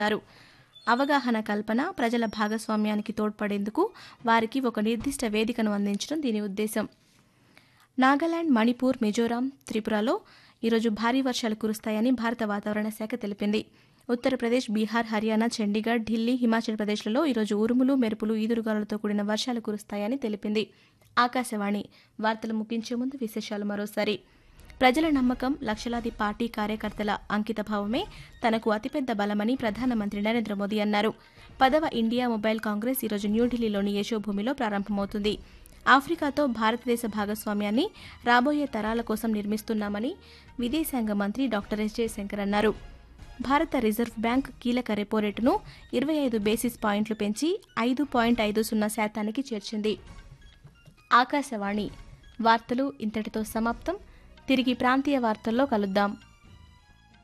అన్నారు అవగాహన కల్పన ప్రజల భాగస్వామ్యానికి తోడ్పడేందుకు వారికి ఒక నిర్దిష్ట వేదికను అందించడం దీని ఉద్దేశం నాగాలాండ్ మణిపూర్ మిజోరాం త్రిపురలో ఈరోజు భారీ వర్షాలు కురుస్తాయని భారత వాతావరణ శాఖ తెలిపింది ఉత్తరప్రదేశ్ బీహార్ హర్యానా చండీగఢ్ ఢిల్లీ హిమాచల్ ప్రదేశ్లలో ఈరోజు ఉరుములు మెరుపులు ఈదురుగాలులతో కూడిన వర్షాలు కురుస్తాయని తెలిపింది ఆకాశవాణి వార్తలు ముగించే ముందు విశేషాలు మరోసారి ప్రజల నమ్మకం లక్షలాది పార్టీ కార్యకర్తల అంకితభావమే తనకు అతిపెద్ద బలమని ప్రధానమంత్రి నరేంద్ర మోదీ అన్నారు పదవ ఇండియా మొబైల్ కాంగ్రెస్ ఈరోజు న్యూఢిల్లీలోని యశోభూమిలో ప్రారంభమవుతుంది ఆఫ్రికాతో భారతదేశ భాగస్వామ్యాన్ని రాబోయే తరాల కోసం నిర్మిస్తున్నామని విదేశాంగ మంత్రి డాక్టర్ ఎస్ జయశంకర్ అన్నారు భారత రిజర్వ్ బ్యాంక్ కీలక రెపో రేటును ఇరవై ఐదు బేసిస్ పాయింట్లు పెంచి ఐదు పాయింట్ ఐదు సున్నా శాతానికి చేర్చింది ఆకాశవాణి వార్తలు ఇంతటితో సమాప్తం తిరిగి ప్రాంతీయ వార్తల్లో కలుద్దాం